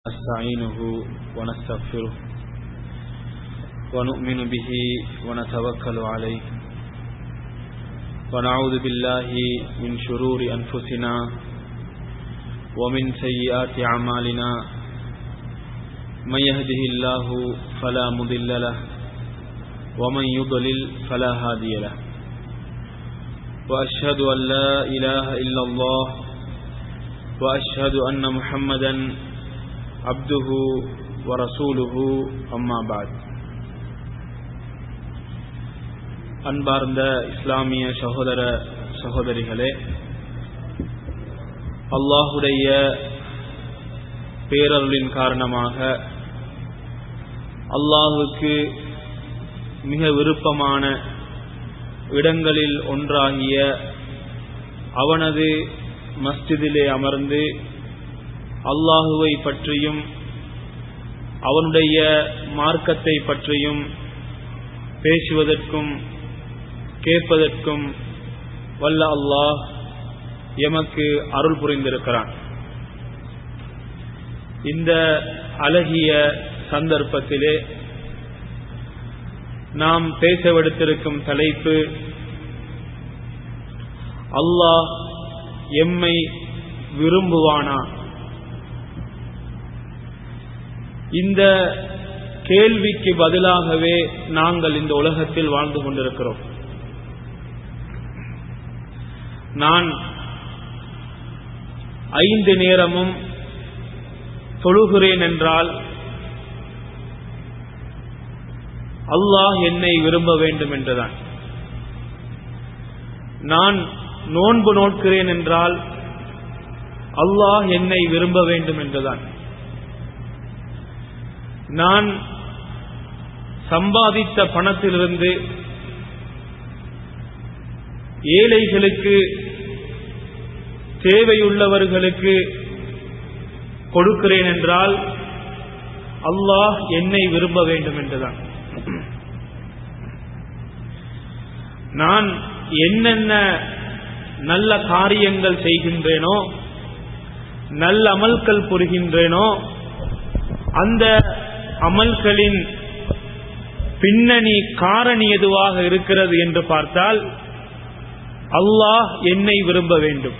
نستعينه ونستغفره ونؤمن به ونتوكل عليه ونعوذ بالله من شرور أنفسنا ومن سيئات أعمالنا من يهده الله فلا مضل له ومن يضلل فلا هادي له وأشهد أن لا إله إلا الله وأشهد أن محمدا عبده ورسوله أما بعد அன்பார்ந்த இஸ்லாமிய சகோதர சகோதரிகளே அல்லாஹுடைய பேரருளின் காரணமாக அல்லாஹுக்கு மிக விருப்பமான இடங்களில் ஒன்றாகிய அவனது மஸ்ஜிதிலே அமர்ந்து அல்லாஹுவை பற்றியும் அவனுடைய மார்க்கத்தை பற்றியும் பேசுவதற்கும் கேட்பதற்கும் வல்ல அல்லாஹ் எமக்கு அருள் புரிந்திருக்கிறான் இந்த அழகிய சந்தர்ப்பத்திலே நாம் பேசவெடுத்திருக்கும் தலைப்பு அல்லாஹ் எம்மை விரும்புவானா இந்த கேள்விக்கு பதிலாகவே நாங்கள் இந்த உலகத்தில் வாழ்ந்து கொண்டிருக்கிறோம் நான் ஐந்து நேரமும் தொழுகிறேன் என்றால் அல்லாஹ் என்னை விரும்ப வேண்டும் என்றுதான் நான் நோன்பு நோட்கிறேன் என்றால் அல்லாஹ் என்னை விரும்ப வேண்டும் என்றுதான் நான் சம்பாதித்த பணத்திலிருந்து ஏழைகளுக்கு தேவையுள்ளவர்களுக்கு கொடுக்கிறேன் என்றால் அல்லாஹ் என்னை விரும்ப வேண்டும் என்றுதான் நான் என்னென்ன நல்ல காரியங்கள் செய்கின்றேனோ நல்ல அமல்கள் புரிகின்றேனோ அந்த அமல்களின் பின்னணி காரணி எதுவாக இருக்கிறது என்று பார்த்தால் அல்லாஹ் என்னை விரும்ப வேண்டும்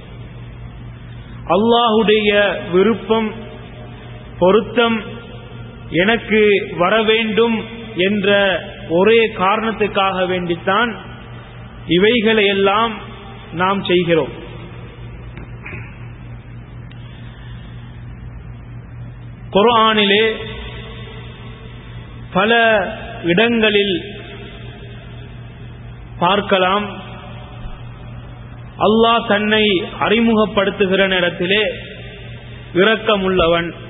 அல்லாஹுடைய விருப்பம் பொருத்தம் எனக்கு வர வேண்டும் என்ற ஒரே காரணத்துக்காக வேண்டித்தான் இவைகளை எல்லாம் நாம் செய்கிறோம் குரானிலே பல இடங்களில் பார்க்கலாம் அல்லாஹ் தன்னை அறிமுகப்படுத்துகிற நேரத்திலே இரக்கமுள்ளவன்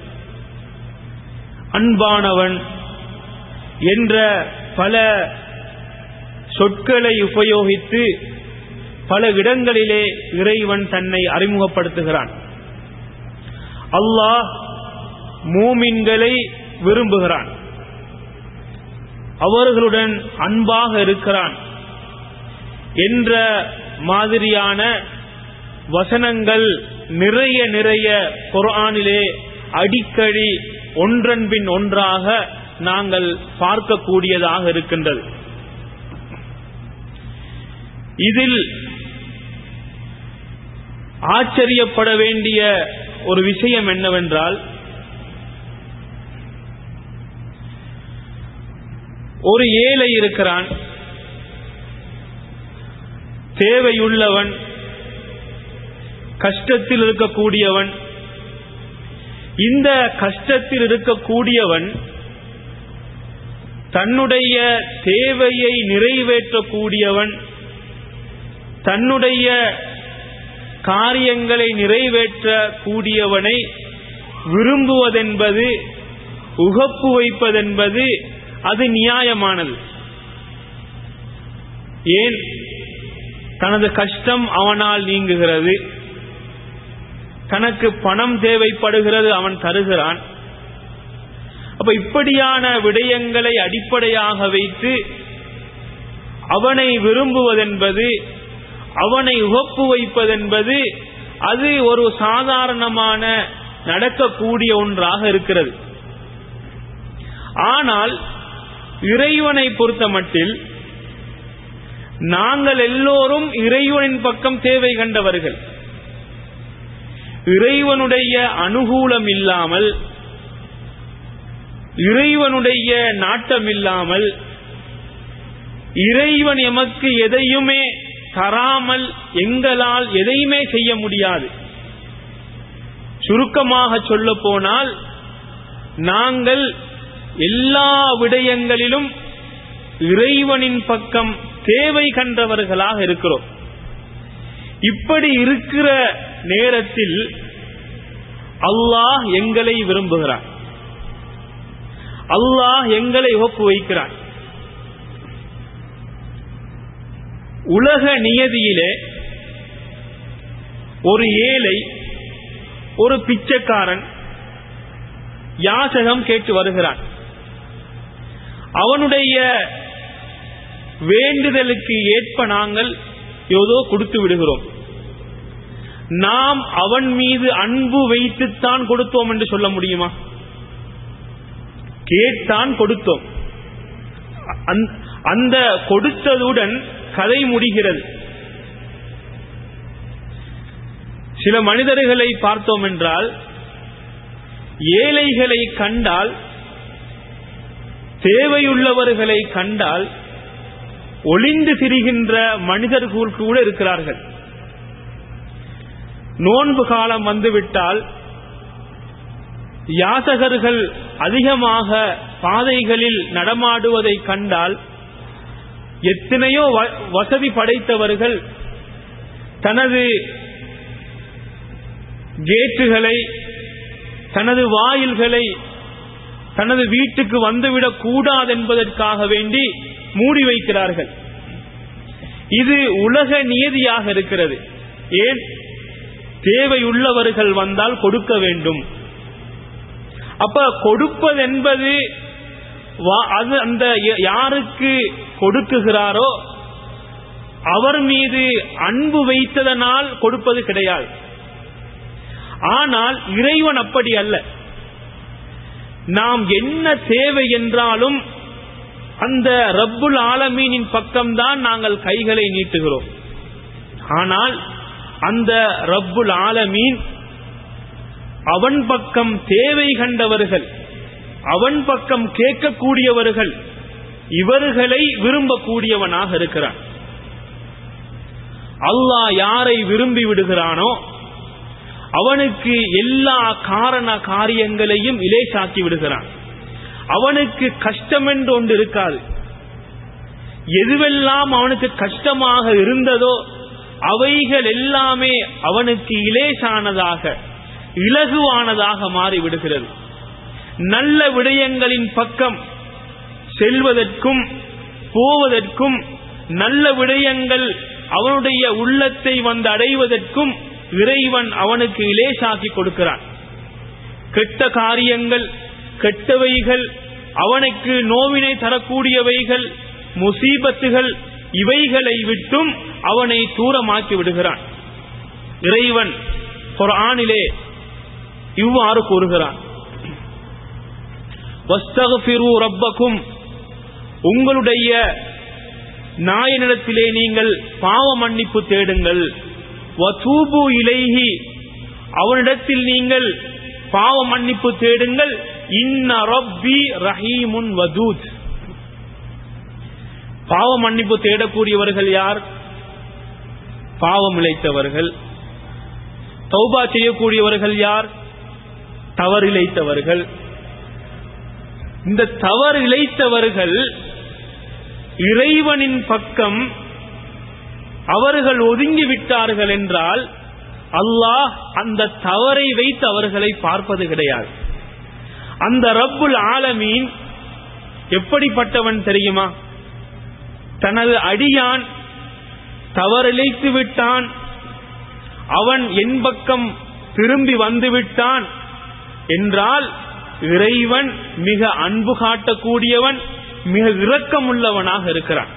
அன்பானவன் என்ற பல சொற்களை உபயோகித்து பல இடங்களிலே இறைவன் தன்னை அறிமுகப்படுத்துகிறான் அல்லாஹ் மூமின்களை விரும்புகிறான் அவர்களுடன் அன்பாக இருக்கிறான் என்ற மாதிரியான வசனங்கள் நிறைய நிறைய குரானிலே அடிக்கடி ஒன்றன் பின் ஒன்றாக நாங்கள் பார்க்கக்கூடியதாக இருக்கின்றது இதில் ஆச்சரியப்பட வேண்டிய ஒரு விஷயம் என்னவென்றால் ஒரு ஏழை இருக்கிறான் தேவையுள்ளவன் கஷ்டத்தில் இருக்கக்கூடியவன் இந்த கஷ்டத்தில் இருக்கக்கூடியவன் தன்னுடைய தேவையை நிறைவேற்றக்கூடியவன் தன்னுடைய காரியங்களை நிறைவேற்ற கூடியவனை விரும்புவதென்பது உகப்பு வைப்பதென்பது அது நியாயமானது ஏன் தனது கஷ்டம் அவனால் நீங்குகிறது தனக்கு பணம் தேவைப்படுகிறது அவன் தருகிறான் அப்ப இப்படியான விடயங்களை அடிப்படையாக வைத்து அவனை விரும்புவதென்பது அவனை உகப்பு வைப்பதென்பது அது ஒரு சாதாரணமான நடக்கக்கூடிய ஒன்றாக இருக்கிறது ஆனால் இறைவனை பொறுத்த மட்டில் நாங்கள் எல்லோரும் இறைவனின் பக்கம் தேவை கண்டவர்கள் இறைவனுடைய அனுகூலம் இல்லாமல் இறைவனுடைய நாட்டம் இல்லாமல் இறைவன் எமக்கு எதையுமே தராமல் எங்களால் எதையுமே செய்ய முடியாது சுருக்கமாக சொல்ல போனால் நாங்கள் எல்லா விடயங்களிலும் இறைவனின் பக்கம் தேவை கண்டவர்களாக இருக்கிறோம் இப்படி இருக்கிற நேரத்தில் அல்லாஹ் எங்களை விரும்புகிறான் அல்லாஹ் எங்களை ஒப்பு வைக்கிறான் உலக நியதியிலே ஒரு ஏழை ஒரு பிச்சைக்காரன் யாசகம் கேட்டு வருகிறான் அவனுடைய வேண்டுதலுக்கு ஏற்ப நாங்கள் ஏதோ கொடுத்து விடுகிறோம் நாம் அவன் மீது அன்பு வைத்துத்தான் கொடுத்தோம் என்று சொல்ல முடியுமா கேட்டான் கொடுத்தோம் அந்த கொடுத்ததுடன் கதை முடிகிறது சில மனிதர்களை பார்த்தோம் என்றால் ஏழைகளை கண்டால் தேவையுள்ளவர்களை கண்டால் ஒளிந்து திரிகின்ற மனிதர்கள் கூட இருக்கிறார்கள் நோன்பு காலம் வந்துவிட்டால் யாசகர்கள் அதிகமாக பாதைகளில் நடமாடுவதை கண்டால் எத்தனையோ வசதி படைத்தவர்கள் தனது கேட்டுகளை தனது வாயில்களை தனது வீட்டுக்கு வந்துவிடக் கூடாது என்பதற்காக வேண்டி மூடி வைக்கிறார்கள் இது உலக நியதியாக இருக்கிறது ஏன் தேவையுள்ளவர்கள் வந்தால் கொடுக்க வேண்டும் அப்ப கொடுப்பதென்பது அது அந்த யாருக்கு கொடுக்குகிறாரோ அவர் மீது அன்பு வைத்ததனால் கொடுப்பது கிடையாது ஆனால் இறைவன் அப்படி அல்ல நாம் என்ன தேவை என்றாலும் அந்த ரப்புல் ஆலமீனின் பக்கம்தான் நாங்கள் கைகளை நீட்டுகிறோம் ஆனால் அந்த ரப்புல் ஆலமீன் அவன் பக்கம் தேவை கண்டவர்கள் அவன் பக்கம் கேட்கக்கூடியவர்கள் இவர்களை விரும்பக்கூடியவனாக இருக்கிறான் அல்லாஹ் யாரை விரும்பி விடுகிறானோ அவனுக்கு எல்லா காரண காரியங்களையும் இலேசாக்கி விடுகிறான் அவனுக்கு கஷ்டம் என்று ஒன்று இருக்காது எதுவெல்லாம் அவனுக்கு கஷ்டமாக இருந்ததோ அவைகள் எல்லாமே அவனுக்கு இலேசானதாக இலகுவானதாக மாறிவிடுகிறது நல்ல விடயங்களின் பக்கம் செல்வதற்கும் போவதற்கும் நல்ல விடயங்கள் அவனுடைய உள்ளத்தை வந்து அடைவதற்கும் இறைவன் அவனுக்கு இலேசாக்கி கொடுக்கிறான் கெட்ட காரியங்கள் கெட்டவைகள் அவனுக்கு நோவினை தரக்கூடியவைகள் முசீபத்துகள் இவைகளை விட்டும் அவனை தூரமாக்கி விடுகிறான் இறைவன் குரானிலே இவ்வாறு கூறுகிறான் ரப்பக்கும் உங்களுடைய நாயனிடத்திலே நீங்கள் பாவ மன்னிப்பு தேடுங்கள் வதூபு இலைஹி அவனிடத்தில் நீங்கள் பாவ மன்னிப்பு தேடுங்கள் இன்ன ரப்பி ரஹீமுன் வதூத் பாவ மன்னிப்பு தேடக்கூடியவர்கள் யார் பாவம் இழைத்தவர்கள் தௌபா செய்யக்கூடியவர்கள் யார் தவறு இழைத்தவர்கள் இந்த தவறு இழைத்தவர்கள் இறைவனின் பக்கம் அவர்கள் ஒதுங்கி விட்டார்கள் என்றால் அல்லாஹ் அந்த தவறை வைத்து அவர்களை பார்ப்பது கிடையாது அந்த ரப்புல் ஆலமீன் எப்படிப்பட்டவன் தெரியுமா தனது அடியான் தவறிழைத்து விட்டான் அவன் என் பக்கம் திரும்பி வந்து விட்டான் என்றால் இறைவன் மிக அன்பு காட்டக்கூடியவன் மிக இரக்கமுள்ளவனாக இருக்கிறான்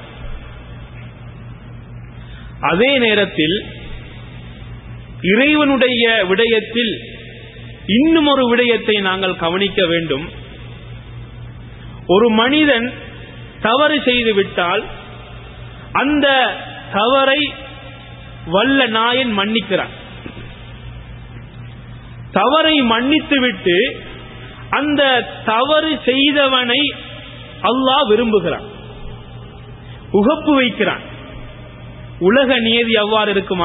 அதே நேரத்தில் இறைவனுடைய விடயத்தில் இன்னும் ஒரு விடயத்தை நாங்கள் கவனிக்க வேண்டும் ஒரு மனிதன் தவறு செய்து விட்டால் அந்த தவறை வல்ல நாயன் மன்னிக்கிறான் தவறை மன்னித்துவிட்டு அந்த தவறு செய்தவனை அல்லாஹ் விரும்புகிறான் உகப்பு வைக்கிறான் உலக நியதி அவ்வாறு இருக்குமா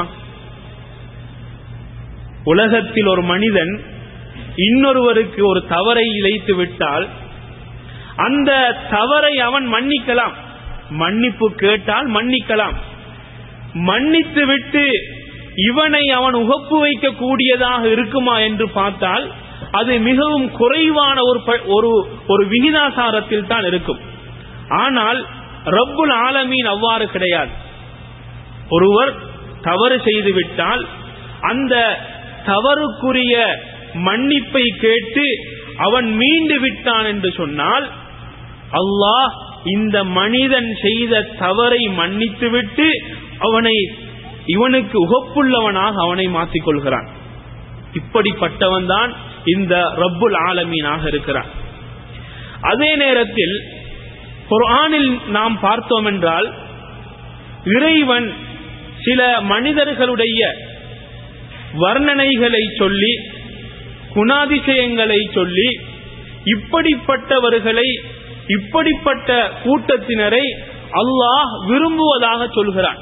உலகத்தில் ஒரு மனிதன் இன்னொருவருக்கு ஒரு தவறை இழைத்து விட்டால் அந்த தவறை அவன் மன்னிக்கலாம் மன்னிப்பு கேட்டால் மன்னிக்கலாம் மன்னித்து விட்டு இவனை அவன் உகப்பு வைக்க கூடியதாக இருக்குமா என்று பார்த்தால் அது மிகவும் குறைவான ஒரு ஒரு ஒரு விகிதாசாரத்தில் தான் இருக்கும் ஆனால் ரப்புல் ஆலமீன் அவ்வாறு கிடையாது ஒருவர் தவறு செய்து விட்டால் அந்த தவறுக்குரிய மன்னிப்பை கேட்டு அவன் மீண்டு விட்டான் என்று சொன்னால் அல்லாஹ் இந்த மனிதன் செய்த தவறை மன்னித்துவிட்டு அவனை இவனுக்கு உகப்புள்ளவனாக அவனை மாற்றிக் கொள்கிறான் இப்படிப்பட்டவன் தான் இந்த ரப்புல் ஆலமீனாக இருக்கிறான் அதே நேரத்தில் குர்ஆனில் நாம் பார்த்தோம் என்றால் இறைவன் சில மனிதர்களுடைய வர்ணனைகளை சொல்லி குணாதிசயங்களை சொல்லி இப்படிப்பட்டவர்களை இப்படிப்பட்ட கூட்டத்தினரை அல்லாஹ் விரும்புவதாக சொல்கிறான்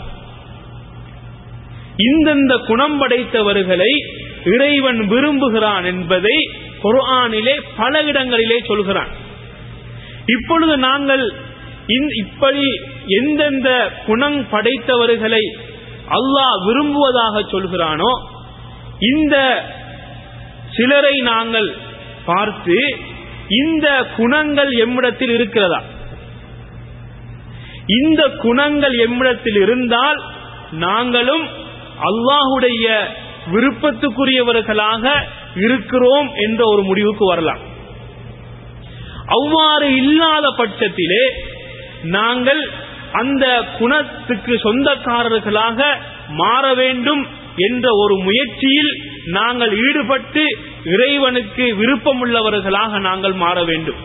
இந்தந்த குணம் படைத்தவர்களை இறைவன் விரும்புகிறான் என்பதை குர்ஆனிலே பல இடங்களிலே சொல்கிறான் இப்பொழுது நாங்கள் இப்படி எந்தெந்த குணம் படைத்தவர்களை அல்லாஹ் விரும்புவதாக சொல்கிறானோ இந்த சிலரை நாங்கள் பார்த்து இந்த குணங்கள் எம்மிடத்தில் இருக்கிறதா இந்த குணங்கள் எம்மிடத்தில் இருந்தால் நாங்களும் அல்லாஹுடைய விருப்பத்துக்குரியவர்களாக இருக்கிறோம் என்ற ஒரு முடிவுக்கு வரலாம் அவ்வாறு இல்லாத பட்சத்திலே நாங்கள் அந்த குணத்துக்கு சொந்தக்காரர்களாக மாற வேண்டும் என்ற ஒரு முயற்சியில் நாங்கள் ஈடுபட்டு இறைவனுக்கு விருப்பமுள்ளவர்களாக நாங்கள் மாற வேண்டும்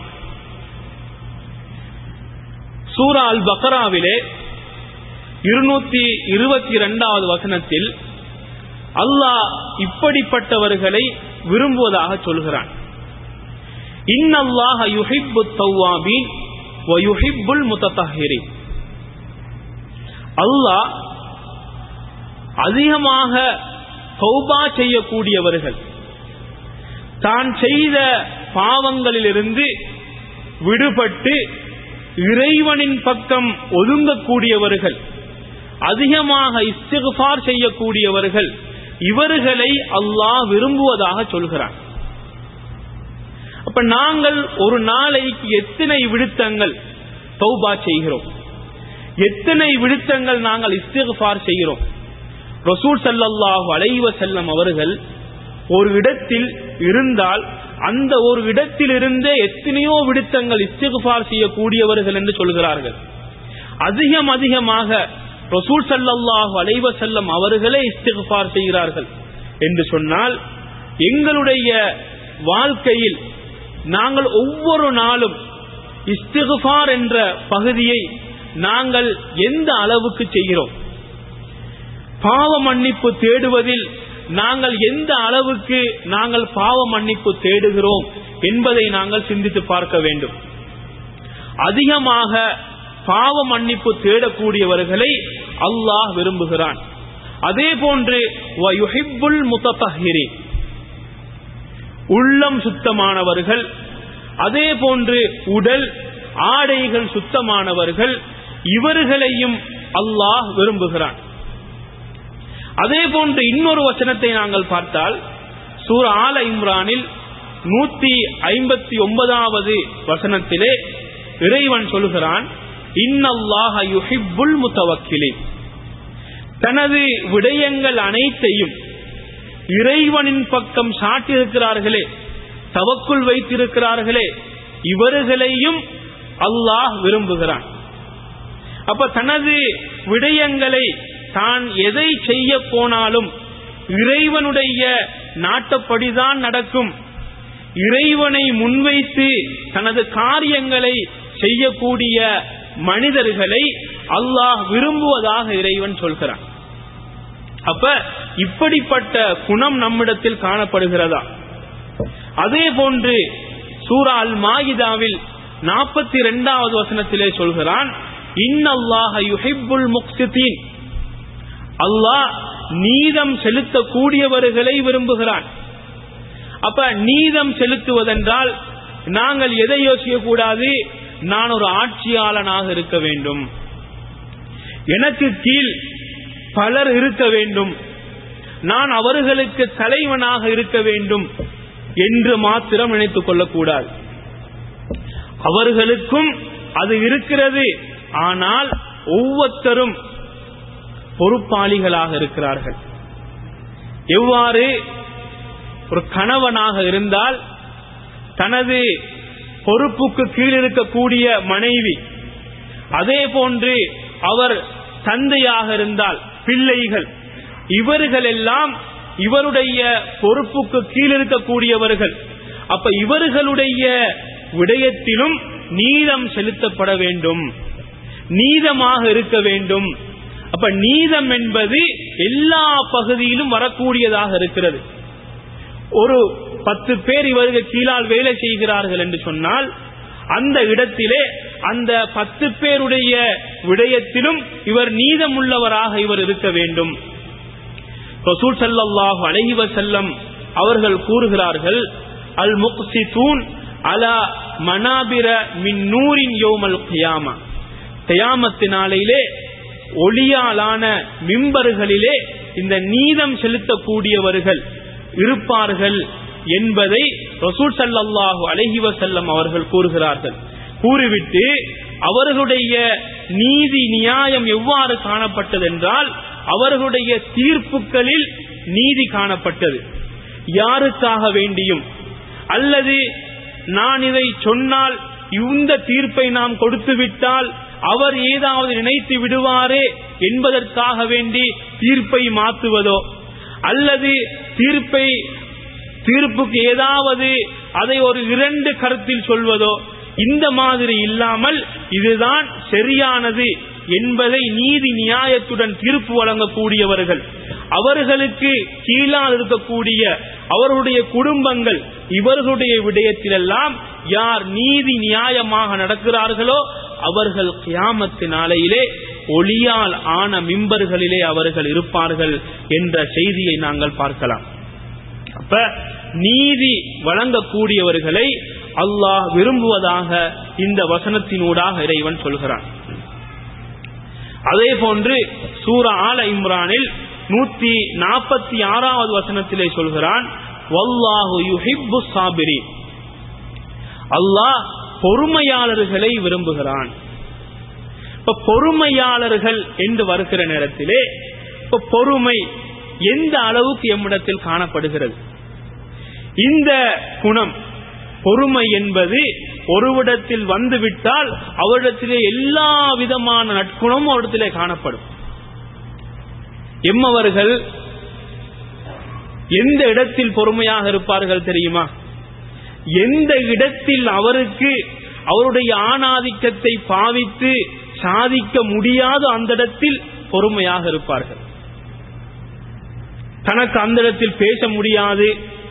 சூரா அல் பக்ராவிலே இருநூத்தி இருபத்தி இரண்டாவது வசனத்தில் அல்லாஹ் இப்படிப்பட்டவர்களை விரும்புவதாக சொல்கிறான் இன்னல்லாஹ யுஹிப்பு தௌவாபீன் வ யுஹிப்புல் முத்தஹிரின் அல்லாஹ் அதிகமாக தௌபா செய்யக்கூடியவர்கள் தான் செய்த பாவங்களிலிருந்து விடுபட்டு இறைவனின் பக்கம் ஒதுங்கக்கூடியவர்கள் அதிகமாக இஸ்திகுபார் செய்யக்கூடியவர்கள் இவர்களை அல்லாஹ் விரும்புவதாக சொல்கிறான் அப்ப நாங்கள் ஒரு நாளைக்கு எத்தனை விடுத்தங்கள் தௌபா செய்கிறோம் எத்தனை விடுத்தங்கள் நாங்கள் இஸ்திகுபார் செய்கிறோம் ரசூல் சல்லாஹு அலைவ செல்லம் அவர்கள் ஒரு இடத்தில் இருந்தால் அந்த ஒரு இடத்தில் இருந்தே எத்தனையோ விடுத்தங்கள் இஸ்திகுபார் செய்யக்கூடியவர்கள் என்று சொல்கிறார்கள் அதிகம் அதிகமாக ரசூல் சல்லாஹு அலைவ செல்லம் அவர்களே இஸ்திகுபார் செய்கிறார்கள் என்று சொன்னால் எங்களுடைய வாழ்க்கையில் நாங்கள் ஒவ்வொரு நாளும் இஸ்திகுபார் என்ற பகுதியை நாங்கள் எந்த அளவுக்கு செய்கிறோம் பாவ மன்னிப்பு தேடுவதில் நாங்கள் எந்த அளவுக்கு நாங்கள் பாவ மன்னிப்பு தேடுகிறோம் என்பதை நாங்கள் சிந்தித்து பார்க்க வேண்டும் அதிகமாக பாவ மன்னிப்பு தேடக்கூடியவர்களை அல்லாஹ் விரும்புகிறான் அதே போன்று உள்ளம் சுத்தமானவர்கள் அதே போன்று உடல் ஆடைகள் சுத்தமானவர்கள் இவர்களையும் அல்லாஹ் விரும்புகிறான் அதே போன்று இன்னொரு வசனத்தை நாங்கள் பார்த்தால் சூர ஆல இம்ரானில் நூத்தி ஐம்பத்தி ஒன்பதாவது வசனத்திலே இறைவன் சொல்கிறான் இன்னல்லாஹ யுஹிப்புல் முத்தவக்கிலே தனது விடயங்கள் அனைத்தையும் இறைவனின் பக்கம் சாட்டியிருக்கிறார்களே தவக்குள் வைத்திருக்கிறார்களே இவர்களையும் அல்லாஹ் விரும்புகிறான் அப்ப தனது விடயங்களை தான் எதை செய்ய போனாலும் இறைவனுடைய நாட்டப்படிதான் நடக்கும் இறைவனை முன்வைத்து தனது காரியங்களை செய்யக்கூடிய மனிதர்களை அல்லாஹ் விரும்புவதாக இறைவன் சொல்கிறான் அப்ப இப்படிப்பட்ட குணம் நம்மிடத்தில் காணப்படுகிறதா அதே போன்று சூரா அல் மாயிதாவில் நாற்பத்தி இரண்டாவது வசனத்திலே சொல்கிறான் இன்னல்லாஹ யுஹிப்புல் முக்சிதீன் அல்லாஹ் நீதம் செலுத்தக்கூடியவர்களை விரும்புகிறான் அப்ப நீதம் செலுத்துவதென்றால் நாங்கள் எதை யோசிக்க கூடாது நான் ஒரு ஆட்சியாளனாக இருக்க வேண்டும் எனக்கு கீழ் பலர் இருக்க வேண்டும் நான் அவர்களுக்கு தலைவனாக இருக்க வேண்டும் என்று மாத்திரம் நினைத்துக் கொள்ளக்கூடாது அவர்களுக்கும் அது இருக்கிறது ஆனால் ஒவ்வொருத்தரும் பொறுப்பாளிகளாக இருக்கிறார்கள் எவ்வாறு ஒரு கணவனாக இருந்தால் தனது பொறுப்புக்கு கீழ் இருக்கக்கூடிய மனைவி அதே போன்று அவர் தந்தையாக இருந்தால் பிள்ளைகள் இவர்கள் எல்லாம் இவருடைய பொறுப்புக்கு கீழ் இருக்கக்கூடியவர்கள் அப்ப இவர்களுடைய விடயத்திலும் நீதம் செலுத்தப்பட வேண்டும் நீதமாக இருக்க வேண்டும் அப்ப நீதம் என்பது எல்லா பகுதியிலும் வரக்கூடியதாக இருக்கிறது ஒரு பத்து பேர் இவருக்கு கீழால் வேலை செய்கிறார்கள் என்று சொன்னால் அந்த இடத்திலே அந்த பத்து பேருடைய விடயத்திலும் இவர் நீதமுள்ளவராக இவர் இருக்க வேண்டும் ரசூல் சல்லாஹு அலஹி வசல்லம் அவர்கள் கூறுகிறார்கள் அல் முக்சிதூன் அலா மனாபிர மின் நூரின் யோமல் கியாமா கியாமத்து நாளையிலே ஒளியாலான மிம்பர்களிலே இந்த நீதம் செலுத்தக்கூடியவர்கள் இருப்பார்கள் என்பதை ரசூல் சல்லாஹூ அலஹி வசல்லம் அவர்கள் கூறுகிறார்கள் கூறிவிட்டு அவர்களுடைய நீதி நியாயம் எவ்வாறு காணப்பட்டது என்றால் அவர்களுடைய தீர்ப்புகளில் நீதி காணப்பட்டது யாருக்காக வேண்டியும் அல்லது நான் இதை சொன்னால் இந்த தீர்ப்பை நாம் கொடுத்து விட்டால் அவர் ஏதாவது நினைத்து விடுவாரே என்பதற்காக வேண்டி தீர்ப்பை மாற்றுவதோ அல்லது தீர்ப்பை தீர்ப்புக்கு ஏதாவது அதை ஒரு இரண்டு கருத்தில் சொல்வதோ இந்த மாதிரி இல்லாமல் இதுதான் சரியானது என்பதை நீதி நியாயத்துடன் தீர்ப்பு வழங்கக்கூடியவர்கள் அவர்களுக்கு கீழால் இருக்கக்கூடிய அவர்களுடைய குடும்பங்கள் இவர்களுடைய விடயத்திலெல்லாம் யார் நீதி நியாயமாக நடக்கிறார்களோ அவர்கள் கியாமத்து நாளையிலே ஒளியால் ஆன மிம்பர்களிலே அவர்கள் இருப்பார்கள் என்ற செய்தியை நாங்கள் பார்க்கலாம் அப்ப நீதி வழங்கக்கூடியவர்களை அல்லாஹ் விரும்புவதாக இந்த வசனத்தினூடாக இறைவன் சொல்கிறான் அதே போன்று சூர ஆல இம்ரானில் நூத்தி நாற்பத்தி ஆறாவது வசனத்திலே சொல்கிறான் வல்லாஹு யுஹிப்பு சாபிரி அல்லாஹ் பொறுமையாளர்களை விரும்புகிறான் இப்ப பொறுமையாளர்கள் என்று வருகிற நேரத்திலே இப்ப பொறுமை எந்த அளவுக்கு எம்மிடத்தில் காணப்படுகிறது இந்த குணம் பொறுமை என்பது ஒருவிடத்தில் வந்துவிட்டால் அவரிடத்திலே எல்லா விதமான நட்குணமும் அவரிடத்திலே காணப்படும் எம்மவர்கள் எந்த இடத்தில் பொறுமையாக இருப்பார்கள் தெரியுமா எந்த இடத்தில் அவருக்கு அவருடைய ஆணாதிக்கத்தை பாவித்து சாதிக்க முடியாத அந்த இடத்தில் பொறுமையாக இருப்பார்கள் தனக்கு அந்த இடத்தில் பேச முடியாது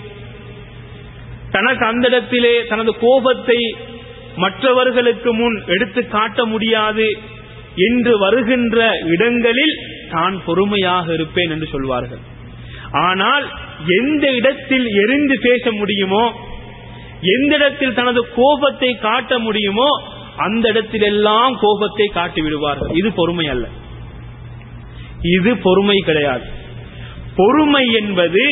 தனக்கு அந்த இடத்திலே தனது கோபத்தை மற்றவர்களுக்கு முன் எடுத்து காட்ட முடியாது என்று வருகின்ற இடங்களில் தான் பொறுமையாக இருப்பேன் என்று சொல்வார்கள் ஆனால் எந்த இடத்தில் எரிந்து பேச முடியுமோ எந்த இடத்தில் தனது கோபத்தை காட்ட முடியுமோ அந்த இடத்திலெல்லாம் கோபத்தை காட்டி விடுவார்கள் இது பொறுமை அல்ல இது பொறுமை கிடையாது பொறுமை என்பது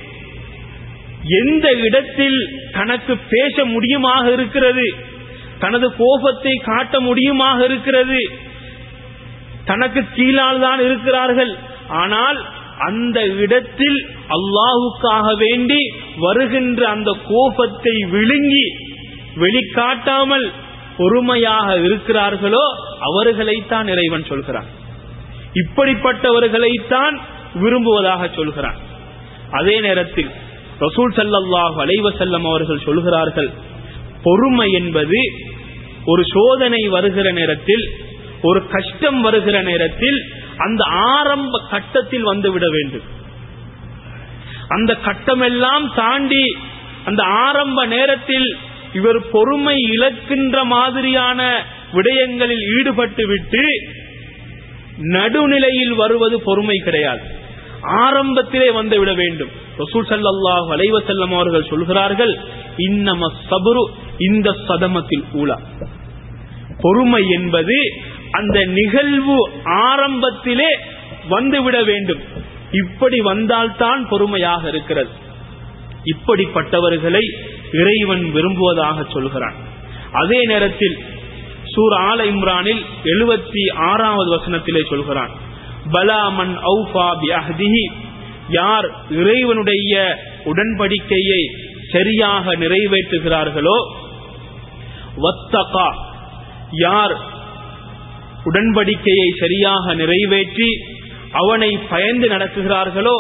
எந்த இடத்தில் தனக்கு பேச முடியுமாக இருக்கிறது தனது கோபத்தை காட்ட முடியுமாக இருக்கிறது தனக்கு கீழால் தான் இருக்கிறார்கள் ஆனால் அந்த இடத்தில் அல்லாஹுக்காக வேண்டி வருகின்ற அந்த கோபத்தை விழுங்கி வெளிக்காட்டாமல் பொறுமையாக இருக்கிறார்களோ அவர்களைத்தான் இறைவன் சொல்கிறான் இப்படிப்பட்டவர்களைத்தான் விரும்புவதாக சொல்கிறான் அதே நேரத்தில் ரசூல் சல்லல்லாஹு அலைவ செல்லம் அவர்கள் சொல்கிறார்கள் பொறுமை என்பது ஒரு சோதனை வருகிற நேரத்தில் ஒரு கஷ்டம் வருகிற நேரத்தில் அந்த ஆரம்ப கட்டத்தில் வந்துவிட வேண்டும் அந்த கட்டமெல்லாம் தாண்டி அந்த ஆரம்ப நேரத்தில் இவர் பொறுமை இழக்கின்ற மாதிரியான விடயங்களில் ஈடுபட்டு விட்டு நடுநிலையில் வருவது பொறுமை கிடையாது ஆரம்பத்திலே வந்துவிட வேண்டும் ரசூல் சல்லாஹு அலைவ செல்லம் அவர்கள் சொல்கிறார்கள் இன்னம சபுரு இந்த சதமத்தில் ஊழா பொறுமை என்பது அந்த நிகழ்வு ஆரம்பத்திலே வந்துவிட வேண்டும் இப்படி வந்தால்தான் பொறுமையாக இருக்கிறது இப்படிப்பட்டவர்களை இறைவன் விரும்புவதாக சொல்கிறான் அதே நேரத்தில் சூர் ஆல இம்ரானில் எழுபத்தி ஆறாவது வசனத்திலே சொல்கிறான் பலாமன் ஔஃபா பியஹ்திஹி யார் இறைவனுடைய உடன்படிக்கையை சரியாக நிறைவேற்றுகிறார்களோ வத்தகா யார் உடன்படிக்கையை சரியாக நிறைவேற்றி அவனை பயந்து நடக்குகிறார்களோ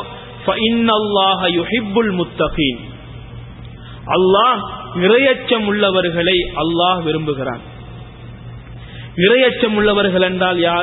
முத்தகீன் அல்லாஹ் இரையச்சம் உள்ளவர்களை அல்லாஹ் விரும்புகிறான் இரையச்சம் உள்ளவர்கள் என்றால் யார்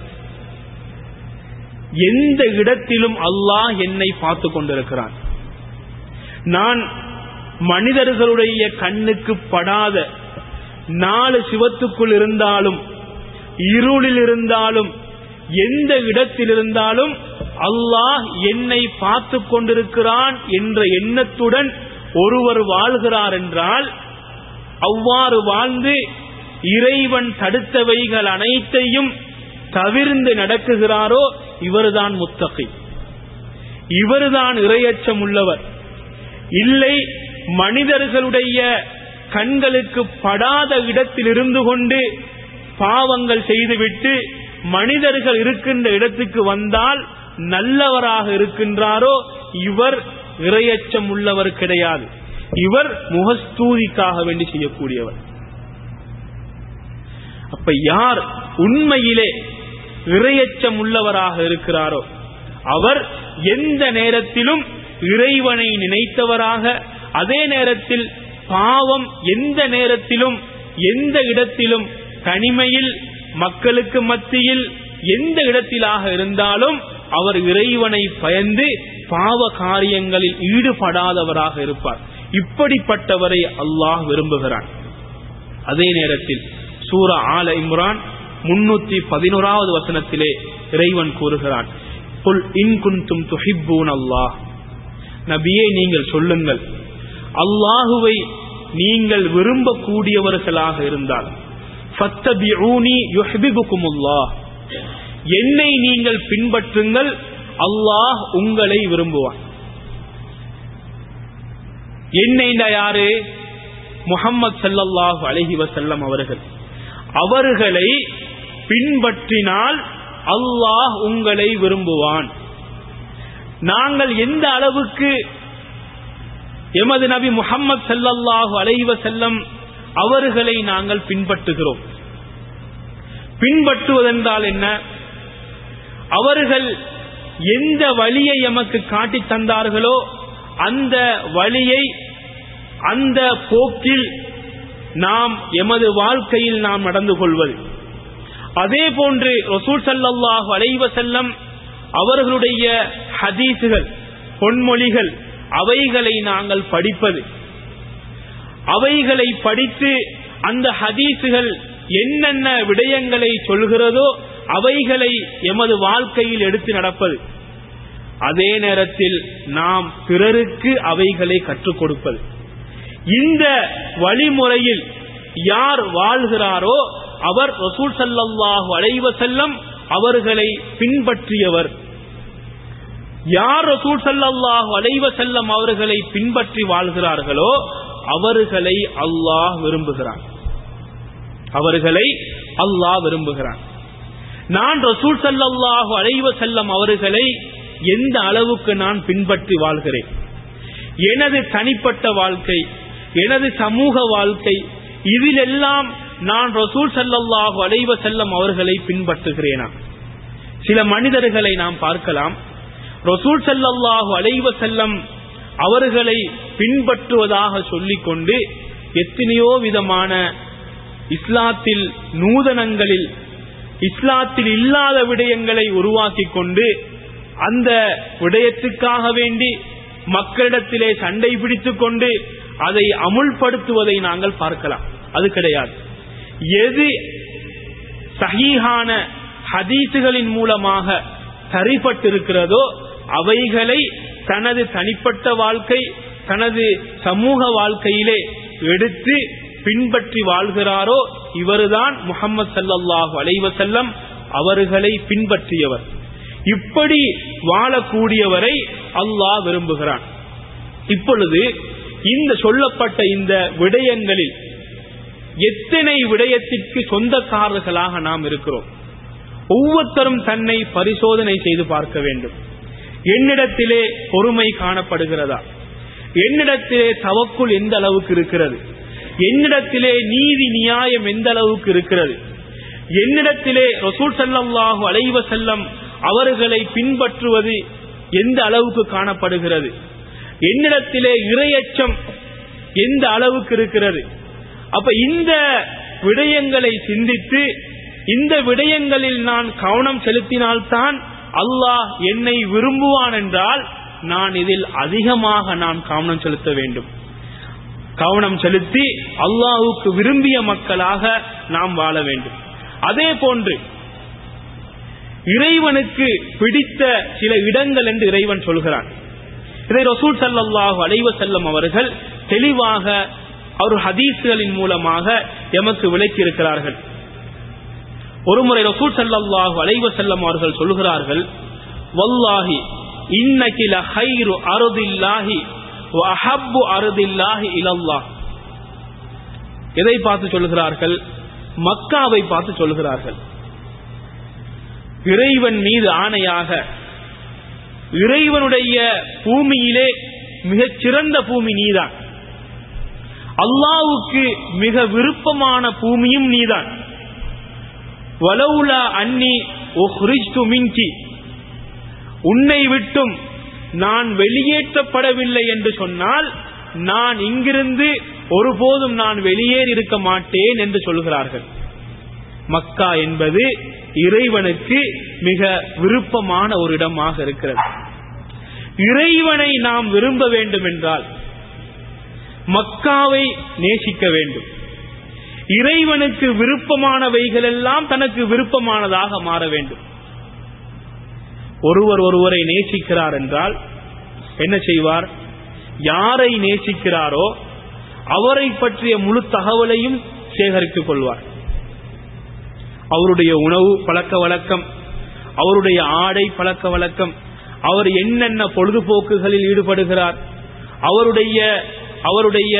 எந்த இடத்திலும் அல்லாஹ் என்னை பார்த்து கொண்டிருக்கிறான் நான் மனிதர்களுடைய கண்ணுக்கு படாத நாலு சிவத்துக்குள் இருந்தாலும் இருளில் இருந்தாலும் எந்த இடத்தில் இருந்தாலும் அல்லாஹ் என்னை பார்த்து கொண்டிருக்கிறான் என்ற எண்ணத்துடன் ஒருவர் வாழ்கிறார் என்றால் அவ்வாறு வாழ்ந்து இறைவன் தடுத்தவைகள் அனைத்தையும் தவிர்ந்து நடக்குகிறாரோ இவர்தான் முத்தகை இவர்தான் இரையச்சம் உள்ளவர் இல்லை மனிதர்களுடைய கண்களுக்கு படாத இடத்தில் இருந்து கொண்டு பாவங்கள் செய்துவிட்டு மனிதர்கள் இருக்கின்ற இடத்துக்கு வந்தால் நல்லவராக இருக்கின்றாரோ இவர் இரையச்சம் உள்ளவர் கிடையாது இவர் முகஸ்தூதிக்காக வேண்டி செய்யக்கூடியவர் அப்ப யார் உண்மையிலே இரையச்சம் உள்ளவராக இருக்கிறாரோ அவர் எந்த நேரத்திலும் இறைவனை நினைத்தவராக அதே நேரத்தில் பாவம் எந்த நேரத்திலும் எந்த இடத்திலும் தனிமையில் மக்களுக்கு மத்தியில் எந்த இடத்திலாக இருந்தாலும் அவர் இறைவனை பயந்து பாவ காரியங்களில் ஈடுபடாதவராக இருப்பார் இப்படிப்பட்டவரை அல்லாஹ் விரும்புகிறான் அதே நேரத்தில் சூரா ஆல இம்ரான் முன்னூத்தி பதினோராவது வசனத்திலே இறைவன் கூறுகிறான் புல் இன்குந்தும் துஹிப்பூன் அல்லாஹ் நபியே நீங்கள் சொல்லுங்கள் அல்லாஹுவை நீங்கள் விரும்பக்கூடியவர்களாக இருந்தால் என்னை நீங்கள் பின்பற்றுங்கள் அல்லாஹ் உங்களை விரும்புவான் என்னை யாரு முகம்மது சல்லல்லாஹு அலஹி வசல்லம் அவர்கள் அவர்களை பின்பற்றினால் அல்லாஹ் உங்களை விரும்புவான் நாங்கள் எந்த அளவுக்கு எமது நபி முகம்மது சல்லல்லாஹு அலைவ செல்லம் அவர்களை நாங்கள் பின்பற்றுகிறோம் பின்பற்றுவதென்றால் என்ன அவர்கள் எந்த வழியை எமக்கு காட்டி தந்தார்களோ அந்த வழியை அந்த போக்கில் நாம் எமது வாழ்க்கையில் நாம் நடந்து கொள்வது அதே போன்று ரசூல் சல்லாஹு அலைவ செல்லம் அவர்களுடைய ஹதீசுகள் பொன்மொழிகள் அவைகளை நாங்கள் படிப்பது அவைகளை படித்து அந்த ஹதீசுகள் என்னென்ன விடயங்களை சொல்கிறதோ அவைகளை எமது வாழ்க்கையில் எடுத்து நடப்பது அதே நேரத்தில் நாம் பிறருக்கு அவைகளை கற்றுக் கொடுப்பது இந்த வழிமுறையில் யார் வாழ்கிறாரோ அவர் ரசூல் சல்லாஹூ அலைவ செல்லம் அவர்களை பின்பற்றியவர் யார் ரசூல் சல்லாஹூ அலைவ செல்லம் அவர்களை பின்பற்றி வாழ்கிறார்களோ அவர்களை அல்லாஹ் விரும்புகிறான் அவர்களை அல்லாஹ் விரும்புகிறான் நான் ரசூல் சல்லாஹூ அலைவ செல்லம் அவர்களை எந்த அளவுக்கு நான் பின்பற்றி வாழ்கிறேன் எனது தனிப்பட்ட வாழ்க்கை எனது சமூக வாழ்க்கை இதிலெல்லாம் நான் ரசூல் சல்லல்லாஹு அலைவ செல்லம் அவர்களை பின்பற்றுகிறேனா சில மனிதர்களை நாம் பார்க்கலாம் ரசூல் சல்லல்லாஹு அலைவ செல்லம் அவர்களை பின்பற்றுவதாக சொல்லிக்கொண்டு எத்தனையோ விதமான இஸ்லாத்தில் நூதனங்களில் இஸ்லாத்தில் இல்லாத விடயங்களை உருவாக்கி கொண்டு அந்த விடயத்துக்காக வேண்டி மக்களிடத்திலே சண்டை பிடித்துக் கொண்டு அதை அமுல்படுத்துவதை நாங்கள் பார்க்கலாம் அது கிடையாது எது சஹீஹான ஹதீசுகளின் மூலமாக சரிப்பட்டிருக்கிறதோ அவைகளை தனது தனிப்பட்ட வாழ்க்கை தனது சமூக வாழ்க்கையிலே எடுத்து பின்பற்றி வாழ்கிறாரோ இவர்தான் முகமது சல்லல்லாஹு அலைவசல்லம் அவர்களை பின்பற்றியவர் இப்படி வாழக்கூடியவரை அல்லாஹ் விரும்புகிறான் இப்பொழுது இந்த சொல்லப்பட்ட இந்த விடயங்களில் எத்தனை விடயத்திற்கு சொந்தக்காரர்களாக நாம் இருக்கிறோம் ஒவ்வொருத்தரும் தன்னை பரிசோதனை செய்து பார்க்க வேண்டும் என்னிடத்திலே பொறுமை காணப்படுகிறதா என்னிடத்திலே தவக்குள் எந்த அளவுக்கு இருக்கிறது என்னிடத்திலே நீதி நியாயம் எந்த அளவுக்கு இருக்கிறது என்னிடத்திலே ரசூல் சல்லாஹு அலைவ செல்லம் அவர்களை பின்பற்றுவது எந்த அளவுக்கு காணப்படுகிறது என்னிடத்திலே இரையச்சம் எந்த அளவுக்கு இருக்கிறது அப்ப இந்த விடயங்களை சிந்தித்து இந்த விடயங்களில் நான் கவனம் செலுத்தினால்தான் அல்லாஹ் என்னை விரும்புவான் என்றால் நான் இதில் அதிகமாக நான் கவனம் செலுத்த வேண்டும் கவனம் செலுத்தி அல்லாஹுக்கு விரும்பிய மக்களாக நாம் வாழ வேண்டும் அதே போன்று இறைவனுக்கு பிடித்த சில இடங்கள் என்று இறைவன் சொல்கிறான் இதை ரசூல் சல்லாஹூ அலைவ செல்லம் அவர்கள் தெளிவாக அவர் ஹதீஸ்களின் மூலமாக எமக்கு விளக்கி இருக்கிறார்கள் ஒருமுறை ரசூல் சல்லாஹூ அலைவ செல்லம் அவர்கள் சொல்கிறார்கள் வல்லாஹி இன்னகில ஹைரு அருதில்லாஹி அஹப்பு அருதில்லாஹி இலல்லாஹ் எதை பார்த்து சொல்கிறார்கள் மக்காவை பார்த்து சொல்கிறார்கள் இறைவன் மீது ஆணையாக இறைவனுடைய பூமியிலே மிகச் சிறந்த பூமி நீதான் அல்லாவுக்கு மிக விருப்பமான பூமியும் நீதான் வலவுலா அன்னி மின்கி உன்னை விட்டும் நான் வெளியேற்றப்படவில்லை என்று சொன்னால் நான் இங்கிருந்து ஒருபோதும் நான் வெளியேறி இருக்க மாட்டேன் என்று சொல்கிறார்கள் மக்கா என்பது இறைவனுக்கு மிக விருப்பமான ஒரு இடமாக இருக்கிறது இறைவனை நாம் விரும்ப வேண்டும் என்றால் மக்காவை நேசிக்க வேண்டும் இறைவனுக்கு விருப்பமானவைகள் எல்லாம் தனக்கு விருப்பமானதாக மாற வேண்டும் ஒருவர் ஒருவரை நேசிக்கிறார் என்றால் என்ன செய்வார் யாரை நேசிக்கிறாரோ அவரை பற்றிய முழு தகவலையும் சேகரித்துக் கொள்வார் அவருடைய உணவு பழக்க வழக்கம் அவருடைய ஆடை பழக்க வழக்கம் அவர் என்னென்ன பொழுதுபோக்குகளில் ஈடுபடுகிறார் அவருடைய அவருடைய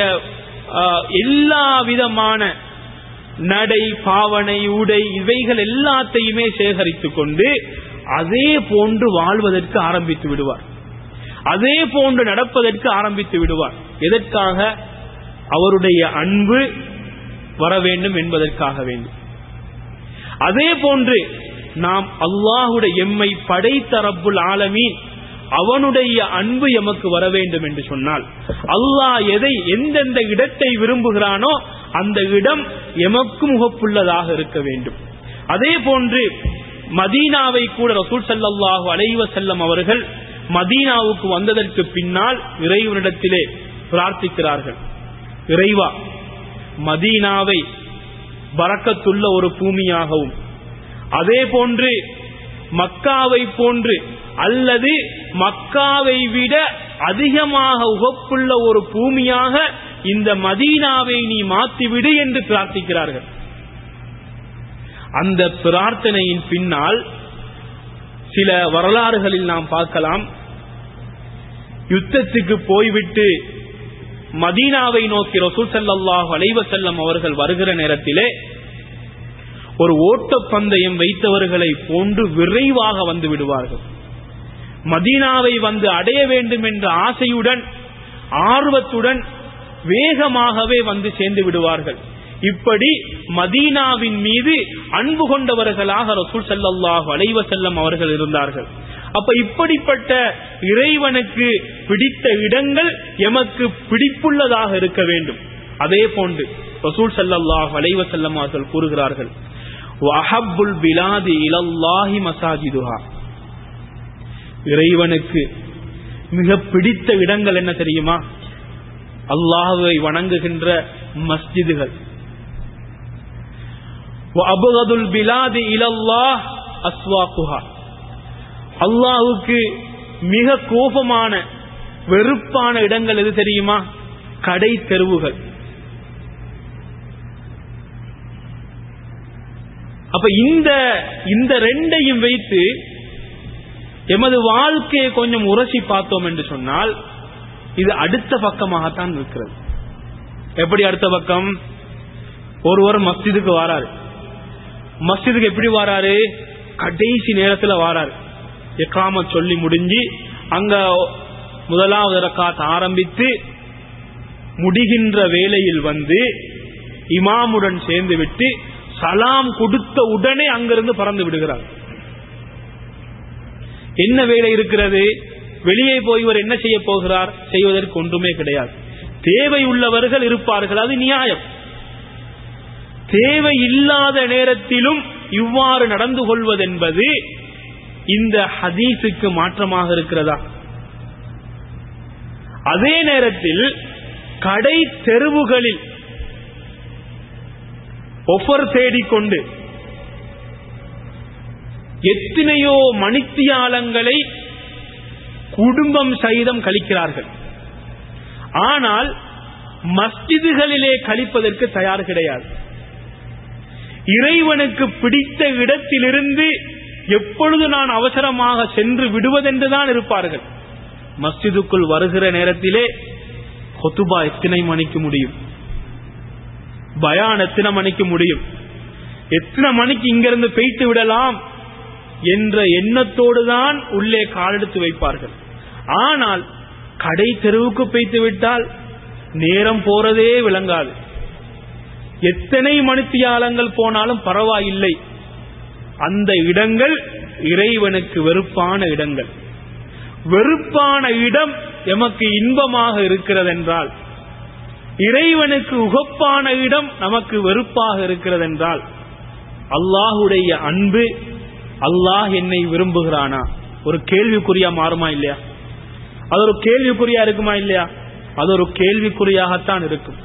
எல்லா விதமான நடை பாவனை உடை இவைகள் எல்லாத்தையுமே சேகரித்துக் கொண்டு அதே போன்று வாழ்வதற்கு ஆரம்பித்து விடுவார் அதே போன்று நடப்பதற்கு ஆரம்பித்து விடுவார் எதற்காக அவருடைய அன்பு வர வேண்டும் என்பதற்காக வேண்டும் அதே போன்று நாம் அல்லாஹுடைய எம்மை படைத்த ரப்புல் ஆலமீன் அவனுடைய அன்பு எமக்கு வர வேண்டும் என்று சொன்னால் அல்லாஹ் எதை எந்தெந்த இடத்தை விரும்புகிறானோ அந்த இடம் எமக்கு முகப்புள்ளதாக இருக்க வேண்டும் அதே போன்று மதீனாவை கூட ரசூல் சல்லாஹூ அலைவ செல்லம் அவர்கள் மதீனாவுக்கு வந்ததற்கு பின்னால் இறைவனிடத்திலே பிரார்த்திக்கிறார்கள் இறைவா மதீனாவை பறக்கத்துள்ள ஒரு பூமியாகவும் அதே போன்று மக்காவை போன்று அல்லது மக்காவை விட அதிகமாக உகப்புள்ள ஒரு பூமியாக இந்த மதீனாவை நீ மாற்றிவிடு என்று பிரார்த்திக்கிறார்கள் அந்த பிரார்த்தனையின் பின்னால் சில வரலாறுகளில் நாம் பார்க்கலாம் யுத்தத்துக்கு போய்விட்டு மதீனாவை நோக்கி ரசூல் சல்லாஹ் அலைவ செல்லம் அவர்கள் வருகிற நேரத்திலே ஒரு ஓட்டப்பந்தயம் வைத்தவர்களை போன்று விரைவாக வந்து விடுவார்கள் மதீனாவை வந்து அடைய வேண்டும் என்ற ஆசையுடன் ஆர்வத்துடன் வேகமாகவே வந்து சேர்ந்து விடுவார்கள் இப்படி மதீனாவின் மீது அன்பு கொண்டவர்களாக ரசூல் சல்லாஹ் அலைவ செல்லம் அவர்கள் இருந்தார்கள் அப்ப இப்படிப்பட்ட இறைவனுக்கு பிடித்த இடங்கள் எமக்கு பிடிப்புள்ளதாக இருக்க வேண்டும் அதே போன்று ரசூல் சல்லாஹ் அலைவசல்லம் அவர்கள் கூறுகிறார்கள் வஹப்புல் பிலாதி இலல்லாஹி மசாஜிதுஹா இறைவனுக்கு மிக பிடித்த இடங்கள் என்ன தெரியுமா அல்லாஹுவை வணங்குகின்ற மஸ்ஜிதுகள் அபுகதுல் பிலாதி இலல்லாஹ் அஸ்வாக்குஹா அல்லாஹுக்கு மிக கோபமான வெறுப்பான இடங்கள் எது தெரியுமா கடை தெருவுகள் அப்ப இந்த இந்த ரெண்டையும் வைத்து எமது வாழ்க்கையை கொஞ்சம் உரசி பார்த்தோம் என்று சொன்னால் இது அடுத்த பக்கமாகத்தான் இருக்கிறது எப்படி அடுத்த பக்கம் ஒருவர் மஸ்ஜிதுக்கு வாராரு மஸ்ஜிதுக்கு எப்படி வாராரு கடைசி நேரத்துல வாராரு எக்காம சொல்லி முடிஞ்சு அங்க முதலாவது ரக்காத் ஆரம்பித்து முடிகின்ற வேளையில் வந்து இமாமுடன் சேர்ந்து விட்டு சலாம் கொடுத்த உடனே அங்கிருந்து பறந்து விடுகிறார் என்ன வேலை இருக்கிறது வெளியே போய் இவர் என்ன செய்ய போகிறார் செய்வதற்கு ஒன்றுமே கிடையாது தேவை உள்ளவர்கள் இருப்பார்கள் அது நியாயம் தேவை இல்லாத நேரத்திலும் இவ்வாறு நடந்து கொள்வதென்பது இந்த ஹதீஸுக்கு மாற்றமாக இருக்கிறதா அதே நேரத்தில் கடை தெருவுகளில் ஒஃபர் தேடிக்கொண்டு எத்தனையோ மணித்தியாலங்களை குடும்பம் சகிதம் கழிக்கிறார்கள் ஆனால் மஸ்ஜிதுகளிலே கழிப்பதற்கு தயார் கிடையாது இறைவனுக்கு பிடித்த இடத்திலிருந்து எப்பொழுது நான் அவசரமாக சென்று விடுவதென்றுதான் இருப்பார்கள் மஸ்ஜிதுக்குள் வருகிற நேரத்திலே கொத்துபா எத்தனை மணிக்கு முடியும் பயான் எத்தனை மணிக்கு முடியும் எத்தனை மணிக்கு இங்கிருந்து பெய்த்து விடலாம் என்ற எண்ணத்தோடு தான் உள்ளே காலெடுத்து வைப்பார்கள் ஆனால் கடை தெருவுக்கு பெய்த்து விட்டால் நேரம் போறதே விளங்காது எத்தனை மணித்தியாலங்கள் போனாலும் பரவாயில்லை அந்த இடங்கள் இறைவனுக்கு வெறுப்பான இடங்கள் வெறுப்பான இடம் எமக்கு இன்பமாக இருக்கிறதென்றால் இறைவனுக்கு உகப்பான இடம் நமக்கு வெறுப்பாக இருக்கிறதென்றால் அல்லாஹுடைய அன்பு அல்லாஹ் என்னை விரும்புகிறானா ஒரு கேள்விக்குறியா மாறுமா இல்லையா அது ஒரு கேள்விக்குறியா இருக்குமா இல்லையா அது ஒரு கேள்விக்குறியாகத்தான் இருக்கும்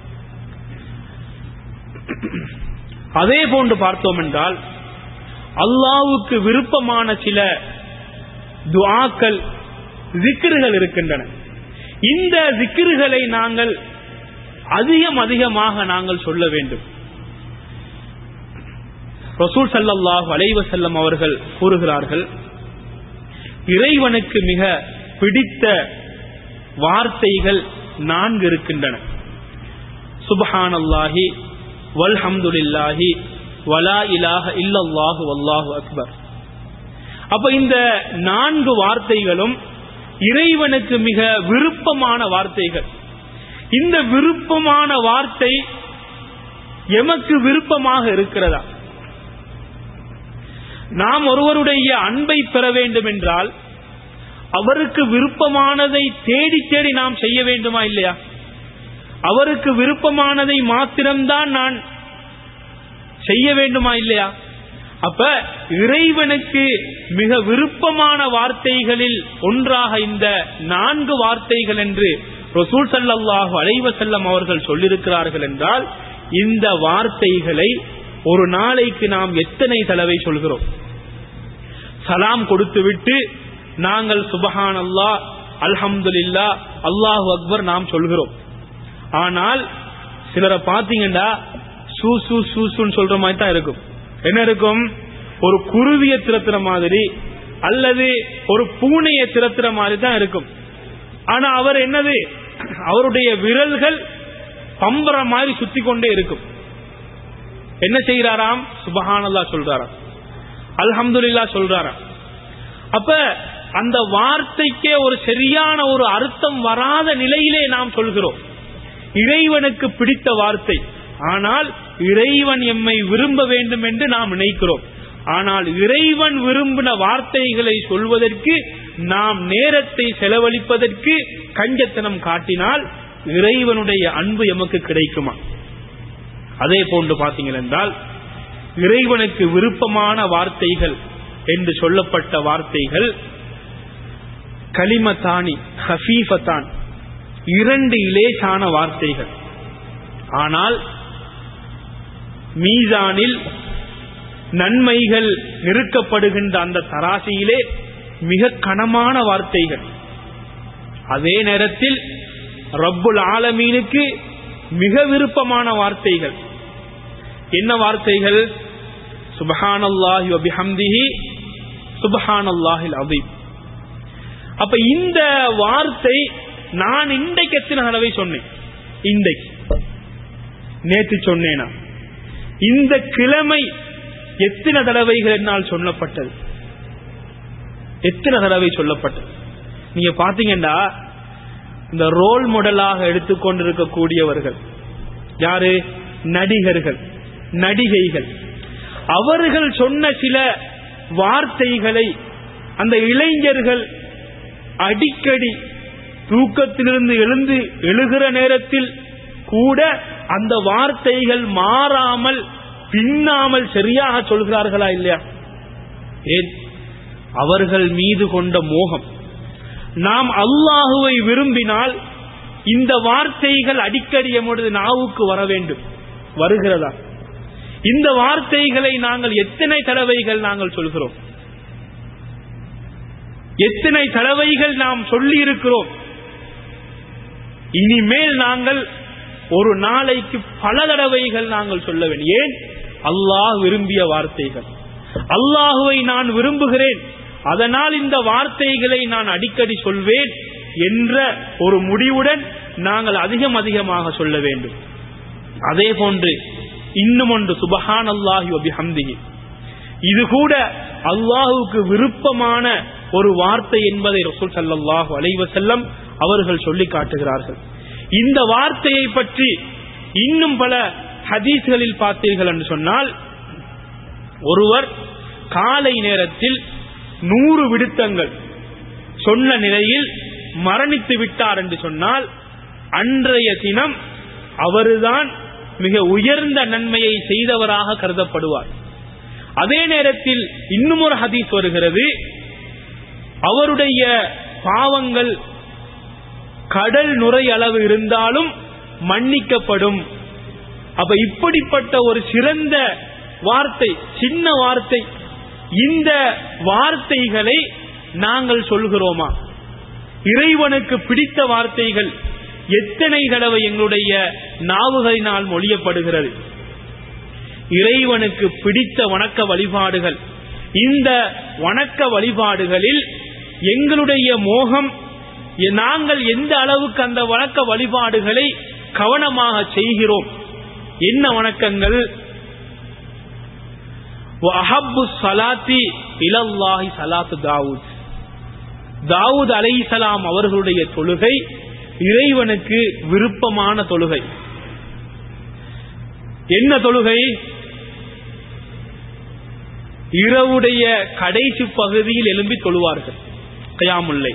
அதே போன்று பார்த்தோம் என்றால் அல்லாவுக்கு விருப்பமான சில துஆக்கள் ஜிக்கிர்கள் இருக்கின்றன இந்த ஜிக்கிர்களை நாங்கள் அதிகம் அதிகமாக நாங்கள் சொல்ல வேண்டும் ரசூல் சல்லாஹ் அலைவசல்லம் அவர்கள் கூறுகிறார்கள் இறைவனுக்கு மிக பிடித்த வார்த்தைகள் நான்கு இருக்கின்றன சுபஹானல்லாஹி வல்ஹம்துலில்லாஹி வலா இலாஹ இல்லல்லாஹு வல்லாஹு அக்பர் அப்ப இந்த நான்கு வார்த்தைகளும் இறைவனுக்கு மிக விருப்பமான வார்த்தைகள் இந்த விருப்பமான வார்த்தை எமக்கு விருப்பமாக இருக்கிறதா நாம் ஒருவருடைய அன்பை பெற வேண்டும் என்றால் அவருக்கு விருப்பமானதை தேடி தேடி நாம் செய்ய வேண்டுமா இல்லையா அவருக்கு விருப்பமானதை மாத்திரம்தான் நான் செய்ய வேண்டுமா இல்லையா அப்ப இறைவனுக்கு மிக விருப்பமான வார்த்தைகளில் ஒன்றாக இந்த நான்கு வார்த்தைகள் என்று ரசூல் சல்லாஹு அலைவசல்லம் அவர்கள் சொல்லியிருக்கிறார்கள் என்றால் இந்த வார்த்தைகளை ஒரு நாளைக்கு நாம் எத்தனை தடவை சொல்கிறோம் சலாம் கொடுத்துவிட்டு நாங்கள் சுபஹான் அல்லா அல்ஹம்துல்லா அல்லாஹு அக்பர் நாம் சொல்கிறோம் ஆனால் சிலரை பாத்தீங்கன்னா சூ சூ சூசுன்னு சொல்ற மாதிரி தான் இருக்கும் என்ன இருக்கும் ஒரு குருவிய திறத்துற மாதிரி அல்லது ஒரு பூனையை திறத்துற மாதிரி தான் இருக்கும் ஆனா அவர் என்னது அவருடைய விரல்கள் பம்பர மாதிரி சுத்தி கொண்டே இருக்கும் என்ன செய்யறாராம் சுபஹானல்லா சொல்றாராம் அல்ஹம்துல்லா சொல்றாராம் அப்ப அந்த வார்த்தைக்கே ஒரு சரியான ஒரு அர்த்தம் வராத நிலையிலே நாம் சொல்கிறோம் இறைவனுக்கு பிடித்த வார்த்தை ஆனால் இறைவன் எம்மை விரும்ப வேண்டும் என்று நாம் நினைக்கிறோம் ஆனால் இறைவன் விரும்பின வார்த்தைகளை சொல்வதற்கு நாம் நேரத்தை செலவழிப்பதற்கு கஞ்சத்தனம் காட்டினால் இறைவனுடைய அன்பு எமக்கு கிடைக்குமா அதே போன்று பார்த்தீங்கள் என்றால் இறைவனுக்கு விருப்பமான வார்த்தைகள் என்று சொல்லப்பட்ட வார்த்தைகள் கலிமத்தானி ஹஃபீஃபத்தான் இரண்டு இலேசான வார்த்தைகள் ஆனால் மீசானில் நன்மைகள் நிறுக்கப்படுகின்ற அந்த தராசியிலே மிக கனமான வார்த்தைகள் அதே நேரத்தில் ரப்புல் ஆலமீனுக்கு மிக விருப்பமான வார்த்தைகள் என்ன வார்த்தைகள் சுபஹானல்லாஹி வபிஹம்திஹி சுபஹானல்லாஹில் அதீம் அப்ப இந்த வார்த்தை நான் இன்றைக்கு எத்தனை தடவை சொன்னேன் இன்றைக்கு நேற்று சொன்னேனா இந்த கிழமை எத்தனை தடவைகள் என்னால் சொல்லப்பட்டது எத்தனை தடவை சொல்லப்பட்டது நீங்க பாத்தீங்கன்னா இந்த ரோல் மாடலாக எடுத்துக்கொண்டிருக்கக்கூடியவர்கள் யாரு நடிகர்கள் நடிகைகள் அவர்கள் சொன்ன சில வார்த்தைகளை அந்த இளைஞர்கள் அடிக்கடி தூக்கத்திலிருந்து எழுந்து எழுகிற நேரத்தில் கூட அந்த வார்த்தைகள் மாறாமல் பின்னாமல் சரியாக சொல்கிறார்களா இல்லையா ஏன் அவர்கள் மீது கொண்ட மோகம் நாம் அல்லாஹுவை விரும்பினால் இந்த வார்த்தைகள் அடிக்கடி எமது நாவுக்கு வர வேண்டும் வருகிறதா இந்த வார்த்தைகளை நாங்கள் எத்தனை தடவைகள் நாங்கள் சொல்கிறோம் எத்தனை தடவைகள் நாம் சொல்லி இருக்கிறோம் இனிமேல் நாங்கள் ஒரு நாளைக்கு பல தடவைகள் நாங்கள் சொல்ல வேண்டும் ஏன் அல்லாஹ் விரும்பிய வார்த்தைகள் அல்லாஹுவை நான் விரும்புகிறேன் அதனால் இந்த வார்த்தைகளை நான் அடிக்கடி சொல்வேன் என்ற ஒரு முடிவுடன் நாங்கள் அதிகம் அதிகமாக சொல்ல வேண்டும் அதே போன்று இன்னும் ஒன்று சுபஹான் அல்லாஹி அபிஹம்திகி இது கூட அல்லாஹுக்கு விருப்பமான ஒரு வார்த்தை என்பதை ரசூல் சல்லாஹூ அலைவசல்லம் அவர்கள் சொல்லி காட்டுகிறார்கள் இந்த வார்த்தையை பற்றி இன்னும் பல ஹதீஸ்களில் பார்த்தீர்கள் என்று சொன்னால் ஒருவர் காலை நேரத்தில் நூறு விடுத்தங்கள் சொன்ன நிலையில் மரணித்து விட்டார் என்று சொன்னால் அன்றைய தினம் அவருதான் மிக உயர்ந்த நன்மையை செய்தவராக கருதப்படுவார் அதே நேரத்தில் இன்னும் ஒரு ஹதீஸ் வருகிறது அவருடைய பாவங்கள் கடல் நுரை அளவு இருந்தாலும் மன்னிக்கப்படும் அப்ப இப்படிப்பட்ட ஒரு சிறந்த வார்த்தை சின்ன வார்த்தை இந்த வார்த்தைகளை நாங்கள் சொல்கிறோமா இறைவனுக்கு பிடித்த வார்த்தைகள் எத்தனை தடவை எங்களுடைய நாவுகளினால் மொழியப்படுகிறது இறைவனுக்கு பிடித்த வணக்க வழிபாடுகள் இந்த வணக்க வழிபாடுகளில் எங்களுடைய மோகம் நாங்கள் எந்த அளவுக்கு அந்த வணக்க வழிபாடுகளை கவனமாக செய்கிறோம் என்ன வணக்கங்கள் சலாத்தி இலல்லாஹி சலாத்து தாவூத் தாவூத் அலைசலாம் அவர்களுடைய தொழுகை இறைவனுக்கு விருப்பமான தொழுகை என்ன தொழுகை இரவுடைய கடைசி பகுதியில் எழும்பி தொழுவார்கள் கயாமுல்லை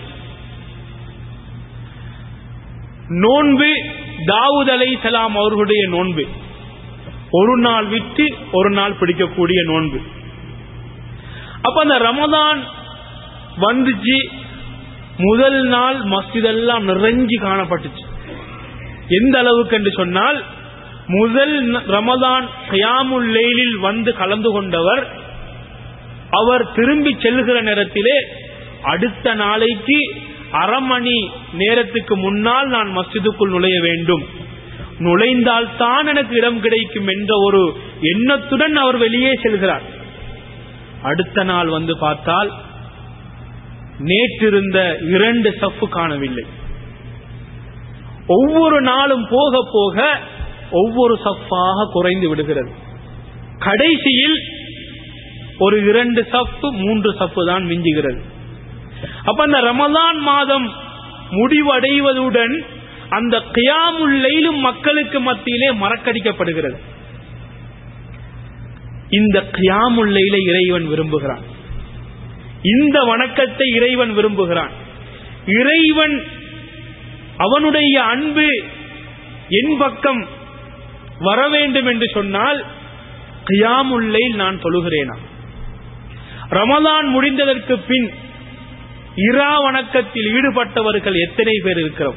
நோன்பு தாவூத் அலை சலாம் அவர்களுடைய நோன்பு ஒரு நாள் விட்டு ஒரு நாள் பிடிக்கக்கூடிய நோன்பு அப்ப அந்த ரமதான் வந்துச்சு முதல் நாள் மஸ்ஜித் எல்லாம் நிறைஞ்சு காணப்பட்டுச்சு எந்த அளவுக்கு என்று சொன்னால் முதல் ரமதான் கயாமுல் லைலில் வந்து கலந்து கொண்டவர் அவர் திரும்பி செல்கிற நேரத்திலே அடுத்த நாளைக்கு அரை மணி நேரத்துக்கு முன்னால் நான் மஸ்ஜிதுக்குள் நுழைய வேண்டும் நுழைந்தால் தான் எனக்கு இடம் கிடைக்கும் என்ற ஒரு எண்ணத்துடன் அவர் வெளியே செல்கிறார் அடுத்த நாள் வந்து பார்த்தால் நேற்றிருந்த இரண்டு சப்பு காணவில்லை ஒவ்வொரு நாளும் போக போக ஒவ்வொரு சப்பாக குறைந்து விடுகிறது கடைசியில் ஒரு இரண்டு சப்பு மூன்று சப்பு தான் மிஞ்சுகிறது அப்ப அந்த ரமதான் மாதம் முடிவடைவதுடன் அந்த கியாமுல்லையிலும் மக்களுக்கு மத்தியிலே மறக்கடிக்கப்படுகிறது இந்த கியாமுல்லையில இறைவன் விரும்புகிறான் இந்த வணக்கத்தை இறைவன் விரும்புகிறான் இறைவன் அவனுடைய அன்பு என் பக்கம் வர வேண்டும் என்று சொன்னால் கியாமுல்லை நான் தொழுகிறேனா ரமதான் முடிந்ததற்கு பின் இரா வணக்கத்தில் ஈடுபட்டவர்கள் எத்தனை பேர் இருக்கிறோம்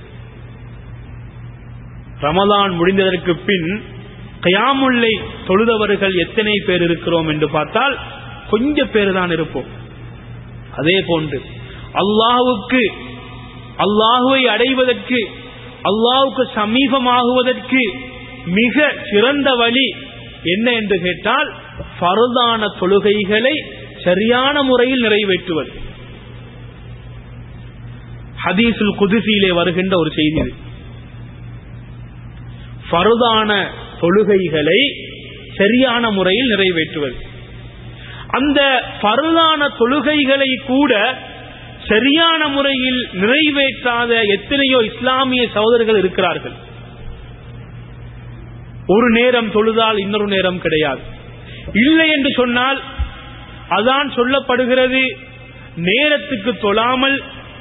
ரமதான் முடிந்ததற்கு பின் கயாமுல்லை தொழுதவர்கள் எத்தனை பேர் இருக்கிறோம் என்று பார்த்தால் கொஞ்ச பேர் தான் இருப்போம் அதே போன்று அல்லாஹுக்கு அல்லாஹுவை அடைவதற்கு அல்லாஹுக்கு சமீபமாகுவதற்கு மிக சிறந்த வழி என்ன என்று கேட்டால் பருதான தொழுகைகளை சரியான முறையில் நிறைவேற்றுவது ஹதீசுல் குதிசியிலே வருகின்ற ஒரு செய்தி இது பருதான தொழுகைகளை சரியான முறையில் நிறைவேற்றுவது அந்த பருதான தொழுகைகளை கூட சரியான முறையில் நிறைவேற்றாத எத்தனையோ இஸ்லாமிய சகோதரர்கள் இருக்கிறார்கள் ஒரு நேரம் தொழுதால் இன்னொரு நேரம் கிடையாது இல்லை என்று சொன்னால் அதான் சொல்லப்படுகிறது நேரத்துக்கு தொழாமல்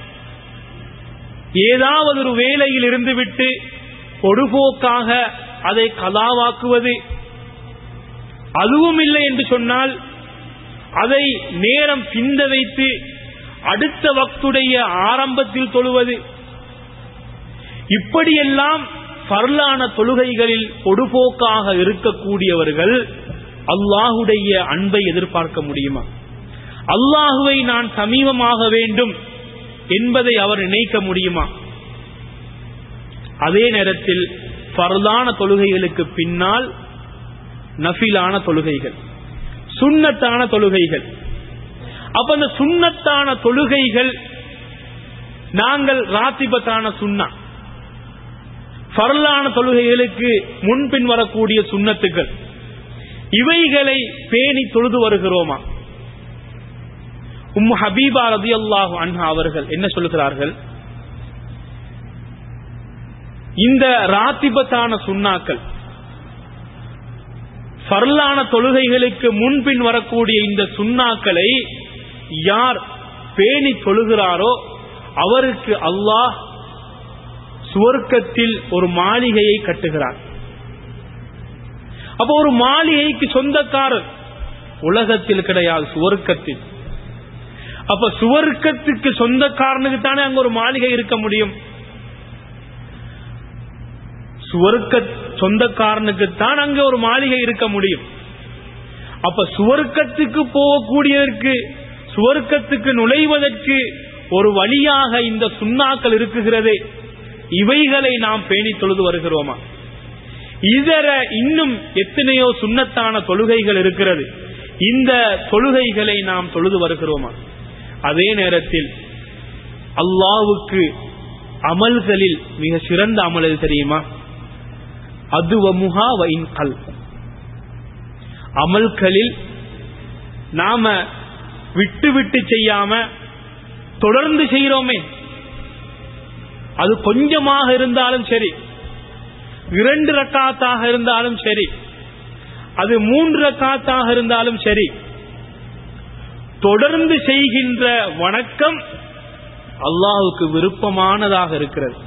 ஏதாவது ஒரு வேலையில் இருந்துவிட்டு பொடுபோக்காக அதை கலாவாக்குவது அதுவும் இல்லை என்று சொன்னால் அதை நேரம் பிந்த வைத்து அடுத்த வக்துடைய ஆரம்பத்தில் தொழுவது இப்படியெல்லாம் பரலான தொழுகைகளில் பொடுபோக்காக இருக்கக்கூடியவர்கள் அல்லாஹுடைய அன்பை எதிர்பார்க்க முடியுமா அல்லாஹுவை நான் சமீபமாக வேண்டும் என்பதை அவர் நினைக்க முடியுமா அதே நேரத்தில் பரலான தொழுகைகளுக்கு பின்னால் நஃபிலான தொழுகைகள் சுண்ணத்தான தொழுகைகள் அப்ப அந்த சுண்ணத்தான தொழுகைகள் நாங்கள் ராத்திபத்தான சுண்ணா பரலான தொழுகைகளுக்கு முன்பின் வரக்கூடிய சுண்ணத்துக்கள் இவைகளை பேணி தொழுது வருகிறோமா உம் ஹபீபா ரதி அல்லாஹு அன்ஹா அவர்கள் என்ன சொல்லுகிறார்கள் இந்த ராத்திபத்தான சுண்ணாக்கள் பரலான தொழுகைகளுக்கு முன்பின் வரக்கூடிய இந்த சுண்ணாக்களை யார் பேணி தொழுகிறாரோ அவருக்கு அல்லாஹ் சுவர்க்கத்தில் ஒரு மாளிகையை கட்டுகிறார் அப்போ ஒரு மாளிகைக்கு சொந்தக்காரர் உலகத்தில் கிடையாது சுவர்க்கத்தில் அப்ப சுவர்க்கத்துக்கு சொந்தக்காரனுக்கு தானே அங்க ஒரு மாளிகை இருக்க முடியும் சுவர்க்க சொந்தக்காரனுக்கு தான் அங்க ஒரு மாளிகை இருக்க முடியும் அப்ப சுவர்க்கத்துக்கு போகக்கூடியதற்கு சுவர்க்கத்துக்கு நுழைவதற்கு ஒரு வழியாக இந்த சுண்ணாக்கள் இருக்குகிறதே இவைகளை நாம் பேணி தொழுது வருகிறோமா இதர இன்னும் எத்தனையோ சுண்ணத்தான தொழுகைகள் இருக்கிறது இந்த தொழுகைகளை நாம் தொழுது வருகிறோமா அதே நேரத்தில் அல்லாவுக்கு அமல்களில் மிக சிறந்த அமல் எது தெரியுமா அதுவமுகா வைன் கல் அமல்களில் நாம விட்டு விட்டு செய்யாம தொடர்ந்து செய்கிறோமே அது கொஞ்சமாக இருந்தாலும் சரி இரண்டு ரக்காத்தாக இருந்தாலும் சரி அது மூன்று ரக்காத்தாக இருந்தாலும் சரி தொடர்ந்து செய்கின்ற வணக்கம் அல்லாஹுக்கு விருப்பமானதாக இருக்கிறது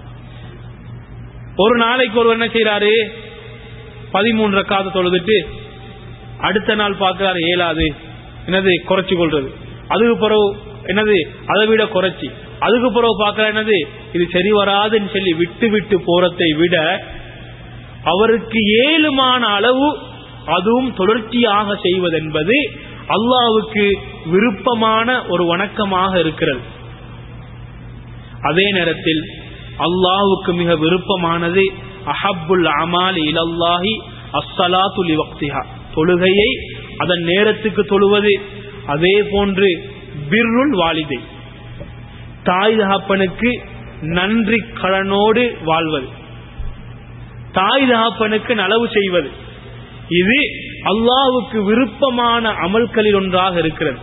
ஒரு நாளைக்கு ஒருவர் என்ன செய்யறாரு பதிமூன்று ரக்காத தொழுதுட்டு அடுத்த நாள் பார்க்கிறாரு ஏழாது என்னது குறைச்சு கொள்றது அதுக்கு பிறகு என்னது அதை விட குறைச்சி அதுக்கு பிறகு பார்க்கிற என்னது இது சரி வராதுன்னு சொல்லி விட்டு விட்டு போறதை விட அவருக்கு ஏழுமான அளவு அதுவும் தொடர்ச்சியாக செய்வதென்பது அல்லாவுக்கு விருப்பமான ஒரு வணக்கமாக இருக்கிறது அதே நேரத்தில் அல்லாவுக்கு மிக விருப்பமானது அஹப்புல் அமால் இலல்லாஹி அஸ்ஸலாத்து லிவக்திஹா தொழுகையை அதன் நேரத்துக்கு தொழுவது அதே போன்று பிர்ருல் வாலிதை தாய் தகப்பனுக்கு நன்றி கடனோடு வாழ்வது தாய் தகப்பனுக்கு நலவு செய்வது இது அல்லாவுக்கு விருப்பமான அமல்களில் ஒன்றாக இருக்கிறது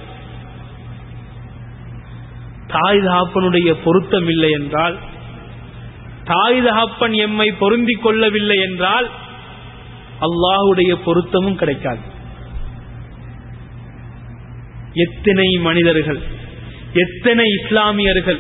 தாய் தகப்பனுடைய பொருத்தம் இல்லை என்றால் தாய் தகப்பன் எம்மை பொருந்திக் கொள்ளவில்லை என்றால் அல்லாஹுடைய பொருத்தமும் கிடைக்காது எத்தனை மனிதர்கள் எத்தனை இஸ்லாமியர்கள்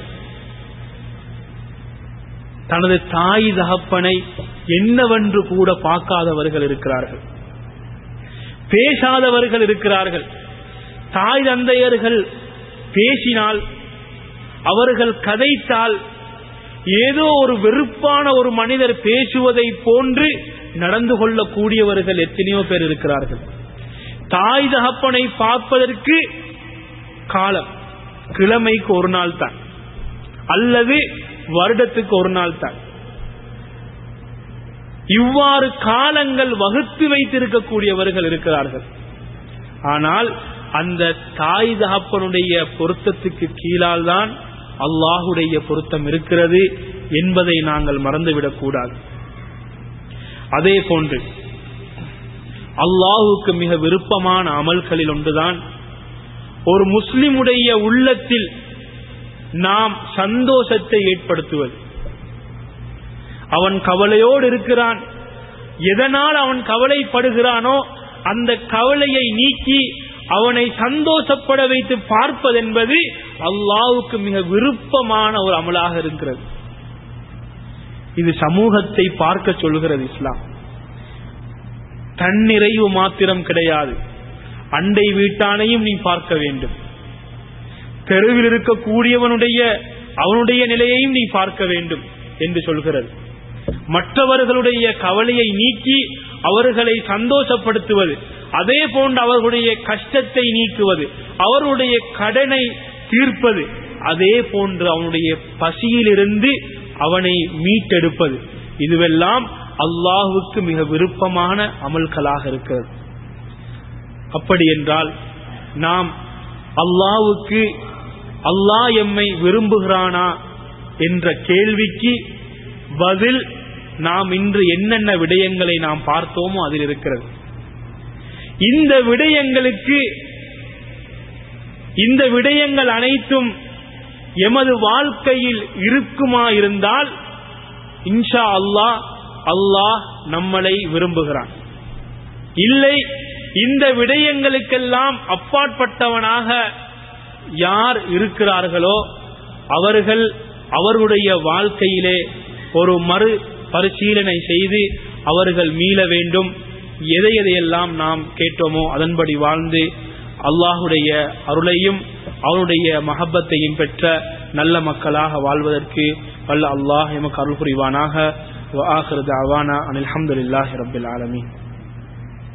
தனது தாய் தகப்பனை என்னவென்று கூட பார்க்காதவர்கள் இருக்கிறார்கள் பேசாதவர்கள் இருக்கிறார்கள் தாய் தந்தையர்கள் பேசினால் அவர்கள் கதைத்தால் ஏதோ ஒரு வெறுப்பான ஒரு மனிதர் பேசுவதை போன்று நடந்து கொள்ளக்கூடியவர்கள் எத்தனையோ பேர் இருக்கிறார்கள் தாய் தகப்பனை பார்ப்பதற்கு காலம் கிழமைக்கு ஒரு நாள் தான் அல்லது வருடத்துக்கு ஒரு நாள் தான் இவ்வாறு காலங்கள் வகுத்து வைத்திருக்கக்கூடியவர்கள் இருக்கிறார்கள் ஆனால் அந்த தாய் தகப்பனுடைய பொருத்தத்துக்கு கீழால் தான் அல்லாஹுடைய பொருத்தம் இருக்கிறது என்பதை நாங்கள் மறந்துவிடக் கூடாது அதே போன்று அல்லாஹுக்கு மிக விருப்பமான அமல்களில் ஒன்றுதான் ஒரு முஸ்லிமுடைய உள்ளத்தில் நாம் சந்தோஷத்தை ஏற்படுத்துவது அவன் கவலையோடு இருக்கிறான் எதனால் அவன் கவலைப்படுகிறானோ அந்த கவலையை நீக்கி அவனை சந்தோஷப்பட வைத்து பார்ப்பதென்பது அல்லாவுக்கு மிக விருப்பமான ஒரு அமலாக இருக்கிறது இது சமூகத்தை பார்க்க சொல்கிறது இஸ்லாம் தன்னிறைவு மாத்திரம் கிடையாது அண்டை வீட்டானையும் நீ பார்க்க வேண்டும் தெருவில் இருக்கக்கூடியவனுடைய அவனுடைய நிலையையும் நீ பார்க்க வேண்டும் என்று சொல்கிறது மற்றவர்களுடைய கவலையை நீக்கி அவர்களை சந்தோஷப்படுத்துவது அதே போன்று அவர்களுடைய கஷ்டத்தை நீக்குவது அவர்களுடைய கடனை தீர்ப்பது அதே போன்று அவனுடைய பசியிலிருந்து அவனை மீட்டெடுப்பது இதுவெல்லாம் அல்லாஹுக்கு மிக விருப்பமான அமல்களாக இருக்கிறது அப்படி என்றால் நாம் அல்லாவுக்கு அல்லாஹ் எம்மை விரும்புகிறானா என்ற கேள்விக்கு பதில் நாம் இன்று என்னென்ன விடயங்களை நாம் பார்த்தோமோ அதில் இருக்கிறது இந்த விடயங்களுக்கு இந்த விடயங்கள் அனைத்தும் எமது வாழ்க்கையில் இருக்குமா இருந்தால் இன்ஷா அல்லாஹ் அல்லாஹ் நம்மளை விரும்புகிறான் இல்லை இந்த விடயங்களுக்கெல்லாம் அப்பாற்பட்டவனாக யார் இருக்கிறார்களோ அவர்கள் அவர்களுடைய வாழ்க்கையிலே ஒரு மறு பரிசீலனை செய்து அவர்கள் மீள வேண்டும் எதை எதையெல்லாம் நாம் கேட்டோமோ அதன்படி வாழ்ந்து அல்லாஹுடைய அருளையும் அவனுடைய மஹப்பத்தையும் பெற்ற நல்ல மக்களாக வாழ்வதற்கு வல்ல அல்லாஹ் எமக்கு அருள் புரிவானாக அனில் அஹமதுல்லாஹி ரபில் ஆலமீன்